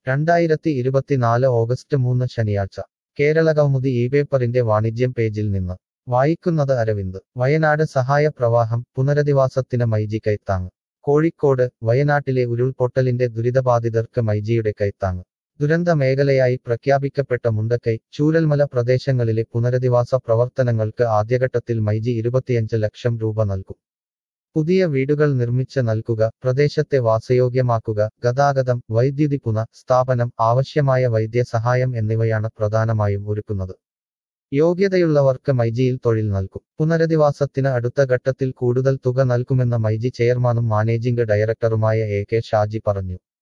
രണ്ടായിരത്തി ഇരുപത്തിനാല് ഓഗസ്റ്റ് മൂന്ന് ശനിയാഴ്ച കേരള കൗമുദി ഈ പേപ്പറിന്റെ വാണിജ്യം പേജിൽ നിന്ന് വായിക്കുന്നത് അരവിന്ദ് വയനാട് സഹായ പ്രവാഹം പുനരധിവാസത്തിന് മൈജി കൈത്താങ് കോഴിക്കോട് വയനാട്ടിലെ ഉരുൾപൊട്ടലിന്റെ ദുരിതബാധിതർക്ക് മൈജിയുടെ കൈത്താങ് ദുരന്ത മേഖലയായി പ്രഖ്യാപിക്കപ്പെട്ട മുണ്ടക്കൈ ചൂരൽമല പ്രദേശങ്ങളിലെ പുനരധിവാസ പ്രവർത്തനങ്ങൾക്ക് ആദ്യഘട്ടത്തിൽ മൈജി ഇരുപത്തിയഞ്ച് ലക്ഷം രൂപ നൽകും പുതിയ വീടുകൾ നിർമ്മിച്ച് നൽകുക പ്രദേശത്തെ വാസയോഗ്യമാക്കുക ഗതാഗതം വൈദ്യുതി പുന സ്ഥാപനം ആവശ്യമായ വൈദ്യസഹായം എന്നിവയാണ് പ്രധാനമായും ഒരുക്കുന്നത് യോഗ്യതയുള്ളവർക്ക് മൈജിയിൽ തൊഴിൽ നൽകും പുനരധിവാസത്തിന് അടുത്ത ഘട്ടത്തിൽ കൂടുതൽ തുക നൽകുമെന്ന് മൈജി ചെയർമാനും മാനേജിംഗ് ഡയറക്ടറുമായ എ കെ ഷാജി പറഞ്ഞു